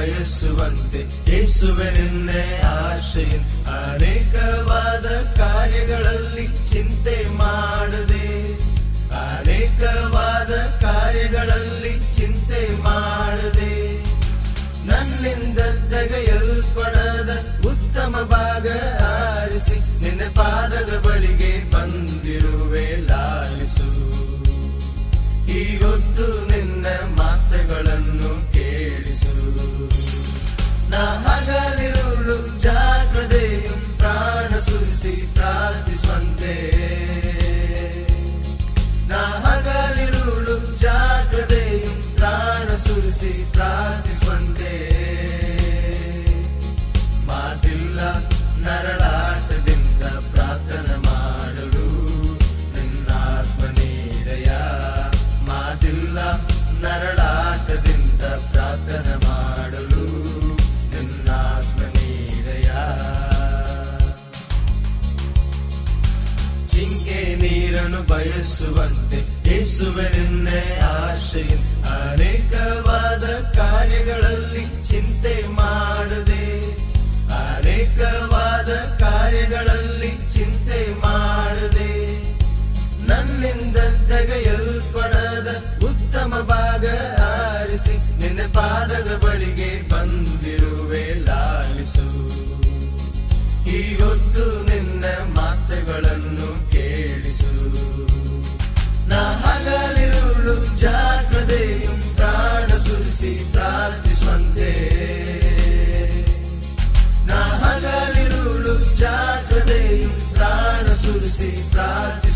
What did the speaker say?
ಬಯಸುವಂತೆ ಯೇಸುವೆ ನಿನ್ನೆ ಆಶೆಯ ಅನೇಕವಾದ ಕಾರ್ಯಗಳಲ್ಲಿ ಚಿಂತೆ ಮಾಡದೆ ಅನೇಕವಾದ ಕಾರ್ಯಗಳಲ್ಲಿ ಚಿಂತೆ ಮಾಡದೆ ನನ್ನಿಂದ ತೆಗೆಯಲ್ಪಡದ ಉತ್ತಮ ಭಾಗ ಆರಿಸಿ ನಿನ್ನ ಪಾದದ ಬಳಿಗೆ ಬಂದಿರುವೆ ಲಾಲಿಸು ಈಗೊತ್ತು ನಿನ್ನ ಮಾತುಗಳನ್ನು ಕೇಳಿಸು ನಾ ಹಗಲಿರುಳು ಜಾಗ್ರತೆಯು ಪ್ರಾಣ ಸುರಿಸಿ ಪ್ರಾರ್ಥಿಸುವಂತೆ ನಾ ಹಗಲಿರುಳು ಜಾಗ್ರತೆಯು ಪ್ರಾಣ ಸುರಿಸಿ ಪ್ರಾರ್ಥಿಸುವಂತೆ ಮಾತಿಲ್ಲ ನರಳಾಟದಿಂದ ಪ್ರಾರ್ಥನೆ ಮಾಡಲು ನಿನ್ನಾತ್ಮ ನೀಡಯ ಮಾತಿಲ್ಲ ನರಳಾಟದಿಂದ ಪ್ರಾರ್ಥನೆ ಮಾಡಲು ನಿನ್ನಾತ್ಮ ನೀಡಯ ಜಿಂಕೆ ನೀರನ್ನು ಬಯಸುವಂತೆ ಯೇಸುವೆ ನಿನ್ನೆ ಆಶೆಯ ಅನೇಕವಾದ ಕಾರ್ಯಗಳಲ್ಲಿ ಚಿಂತೆ ಮಾಡದೆ ಅನೇಕವಾದ ಕಾರ್ಯಗಳಲ್ಲಿ ಚಿಂತೆ ಮಾಡದೆ ನನ್ನಿಂದ ತೆಗೆಯಲ್ಪಡದ ಉತ್ತಮ ಭಾಗ ಆರಿಸಿ ನಿನ್ನ ಪಾದದ ಬಳಿಗೆ ಬಂದಿರುವೆ ಲಾಲಿಸು ಈಗೊತ್ತು ನಿನ್ನ ಮಾತುಗಳನ್ನು ಕೇಳಿಸು ನಾ ಹಗಲಿರುಳು ಜಾಗ್ರತೆಯು ಪ್ರಾಣ ಸುರಿಸಿ ಪ್ರಾರ್ಥಿಸುವಂತೆ ನಾ ಹಗಲಿರುಳು ಜಾಗ್ರತೆಯು ಪ್ರಾಣ ಸುರಿಸಿ ಪ್ರಾರ್ಥಿ